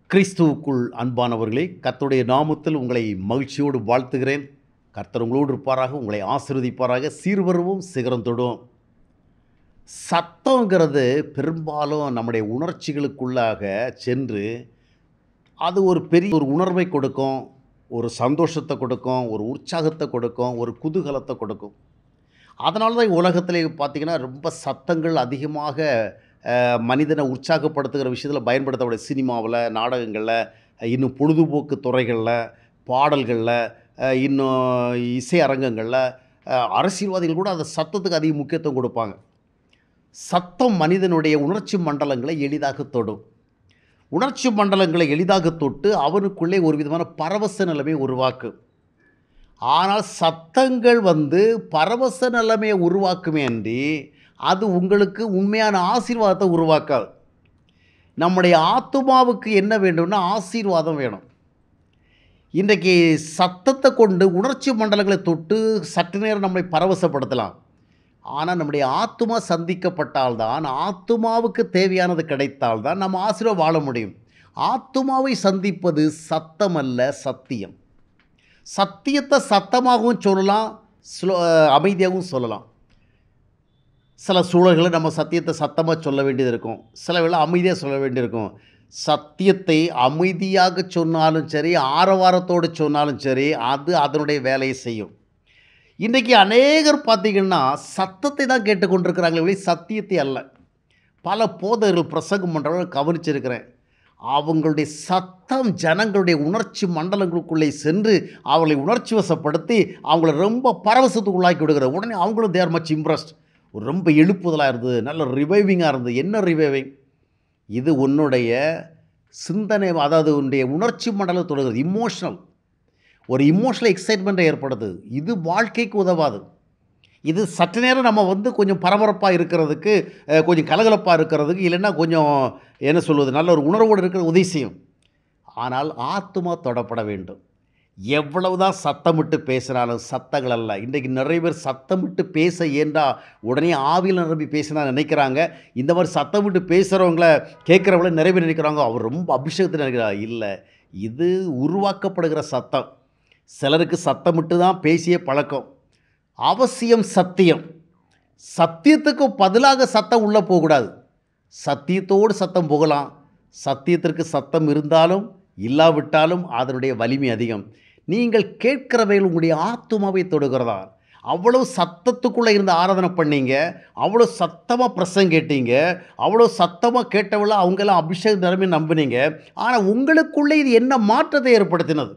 கிறிஸ்துவுக்குள் அன்பானவர்களே கர்த்தருடைய நாமத்தில் உங்களை மகிழ்ச்சியோடு வாழ்த்துகிறேன் கர்த்தர் உங்களோடு இருப்பாராக உங்களை ஆசீர்வதிப்பாராக சீர்வருவோம் சிகரம் தொடுவோம் சத்தங்கிறது பெரும்பாலும் நம்முடைய உணர்ச்சிகளுக்குள்ளாக சென்று அது ஒரு பெரிய ஒரு உணர்வை கொடுக்கும் ஒரு சந்தோஷத்தை கொடுக்கும் ஒரு உற்சாகத்தை கொடுக்கும் ஒரு குதூகலத்தை கொடுக்கும் அதனால தான் உலகத்தில் பார்த்திங்கன்னா ரொம்ப சத்தங்கள் அதிகமாக அஹ், மனிதனை உற்சாகப்படுத்துகிற விஷயத்தில் பயன்படுத்தக்கூடிய சினிமாவில் நாடகங்களில் இன்னும் பொழுதுபோக்கு துறைகளில் பாடல்களில் அஹ், இன்னும் இசை அரங்கங்களில் அஹ், அரசியல்வாதிகள் கூட அந்த சத்தத்துக்கு அதிக முக்கியத்துவம் கொடுப்பாங்க சத்தம் மனிதனுடைய உணர்ச்சி மண்டலங்களை எளிதாக தொடும் உணர்ச்சி மண்டலங்களை எளிதாக தொட்டு அவனுக்குள்ளே ஒரு விதமான பரவச நிலைமை உருவாக்கும் ஆனால் சத்தங்கள் வந்து பரவச நிலைமையை உருவாக்குமே அன்றி அது உங்களுக்கு உண்மையான ஆசீர்வாதத்தை உருவாக்காது நம்முடைய ஆத்துமாவுக்கு என்ன வேண்டும்னா ஆசீர்வாதம் வேணும் இன்றைக்கு சத்தத்தை கொண்டு உணர்ச்சி மண்டலங்களை தொட்டு சற்று நேரம் நம்மை பரவசப்படுத்தலாம் ஆனால் நம்முடைய ஆத்துமா சந்திக்கப்பட்டால்தான் ஆத்துமாவுக்கு தேவையானது கிடைத்தால்தான் நம்ம ஆசீர்வாதம் வாழ முடியும் ஆத்துமாவை சந்திப்பது சத்தம் அல்ல சத்தியம் சத்தியத்தை சத்தமாகவும் சொல்லலாம் ஸ்லோ அமைதியாகவும் சொல்லலாம் சில சூழல்களில் நம்ம சத்தியத்தை சத்தமாக சொல்ல வேண்டியது இருக்கும் சில வேளை அமைதியாக சொல்ல வேண்டியிருக்கும் சத்தியத்தை அமைதியாக சொன்னாலும் சரி ஆரவாரத்தோடு சொன்னாலும் சரி அது அதனுடைய வேலையை செய்யும் இன்றைக்கி அநேகர் பார்த்திங்கன்னா சத்தத்தை தான் கேட்டுக்கொண்டிருக்கிறாங்களே ஒழிய சத்தியத்தை அல்ல பல போதகர்கள் பிரசங்கம் பண்ணுறவங்க கவனிச்சிருக்கிறேன் அவங்களுடைய சத்தம் ஜனங்களுடைய உணர்ச்சி மண்டலங்களுக்குள்ளே சென்று அவங்களை உணர்ச்சி வசப்படுத்தி அவங்கள ரொம்ப பரவசத்துக்குள்ளாக்கி விடுகிறது உடனே அவங்களும் தேர் மச் இம்ப்ரெஸ்ட் ரொம்ப எழுப்புதலாக இருந்தது நல்ல ரிவைவிங்காக இருந்தது என்ன ரிவைவிங் இது உன்னுடைய சிந்தனை அதாவது உன்னுடைய உணர்ச்சி மண்டலம் தொடங்குறது இமோஷனல் ஒரு இமோஷனல் எக்ஸைட்மெண்ட்டை ஏற்படுது இது வாழ்க்கைக்கு உதவாது இது சற்று நேரம் நம்ம வந்து கொஞ்சம் பரபரப்பாக இருக்கிறதுக்கு அஹ், கொஞ்சம் கலகலப்பாக இருக்கிறதுக்கு இல்லைன்னா கொஞ்சம் என்ன சொல்வது நல்ல ஒரு உணர்வோடு இருக்கிற உதவி செய்யும் ஆனால் ஆத்துமா தொடப்பட வேண்டும் எவ்வளவுதான் சத்தமிட்டு பேசினாலும் சத்தங்கள் அல்ல இன்றைக்கு நிறைய பேர் சத்தமிட்டு பேச ஏண்டா உடனே ஆவியில் நிரம்பி பேசினா நினைக்கிறாங்க இந்த மாதிரி சத்தமிட்டு பேசுகிறவங்கள கேட்குறவங்கள நிறைய பேர் நினைக்கிறாங்க அவர் ரொம்ப அபிஷேகத்தில் நினைக்கிறார் இல்லை இது உருவாக்கப்படுகிற சத்தம் சிலருக்கு சத்தமிட்டு தான் பேசிய பழக்கம் அவசியம் சத்தியம் சத்தியத்துக்கு பதிலாக சத்தம் உள்ளே போகக்கூடாது சத்தியத்தோடு சத்தம் போகலாம் சத்தியத்திற்கு சத்தம் இருந்தாலும் இல்லாவிட்டாலும் அதனுடைய வலிமை அதிகம் நீங்கள் கேட்கிறவைகள் உங்களுடைய ஆத்துமாவை தொடுகிறதா அவ்வளோ சத்தத்துக்குள்ளே இருந்து ஆராதனை பண்ணீங்க அவ்வளோ சத்தமாக பிரசங்க கேட்டீங்க அவ்வளோ சத்தமாக கேட்டவள அவங்கெல்லாம் அபிஷேக நிலைமை நம்பினீங்க ஆனால் உங்களுக்குள்ளே இது என்ன மாற்றத்தை ஏற்படுத்தினது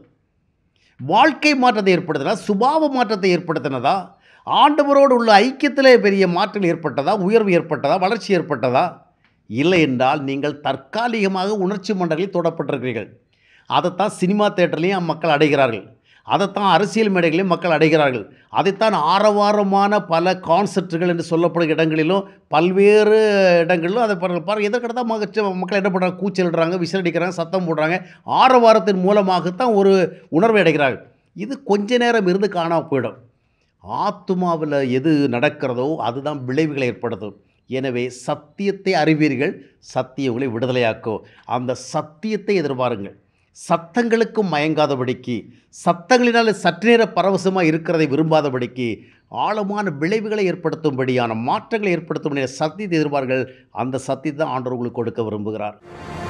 வாழ்க்கை மாற்றத்தை ஏற்படுத்தினா சுபாவ மாற்றத்தை ஏற்படுத்தினதா ஆண்டவரோடு உள்ள ஐக்கியத்திலே பெரிய மாற்றம் ஏற்பட்டதா உயர்வு ஏற்பட்டதா வளர்ச்சி ஏற்பட்டதா இல்லை என்றால் நீங்கள் தற்காலிகமாக உணர்ச்சி மண்டலில் தொடப்பட்டிருக்கிறீர்கள் அதைத்தான் சினிமா தேட்டர்லேயும் மக்கள் அடைகிறார்கள் அதைத்தான் அரசியல் மேடைகளையும் மக்கள் அடைகிறார்கள் அதைத்தான் ஆரவாரமான பல கான்செப்டுகள் என்று சொல்லப்படுகிற இடங்களிலும் பல்வேறு இடங்களிலும் அதை பாருங்கள் பாருங்கள் எதற்கிட்ட தான் மகிழ்ச்சி மக்கள் என்ன பண்ணுறாங்க கூச்சலிடுறாங்க விசிலடிக்கிறாங்க சத்தம் போடுறாங்க ஆரவாரத்தின் மூலமாகத்தான் ஒரு உணர்வை அடைகிறார்கள் இது கொஞ்ச நேரம் இருந்து காணாமல் போயிடும் ஆத்துமாவில் எது நடக்கிறதோ அதுதான் விளைவுகளை ஏற்படுத்தும் எனவே சத்தியத்தை அறிவீர்கள் சத்தியம் உங்களை விடுதலையாக்கும் அந்த சத்தியத்தை எதிர்பாருங்கள் சத்தங்களுக்கும் மயங்காதபடிக்கு சத்தங்களினால் சற்று நேர பரவசமாக இருக்கிறதை விரும்பாதபடிக்கு ஆழமான விளைவுகளை ஏற்படுத்தும்படியான மாற்றங்களை ஏற்படுத்தும்படியான சத்தியத்தை எதிர்பார்கள் அந்த சத்தியத்தை ஆண்டவர் உங்களுக்கு கொடுக்க விரும்புகிறார்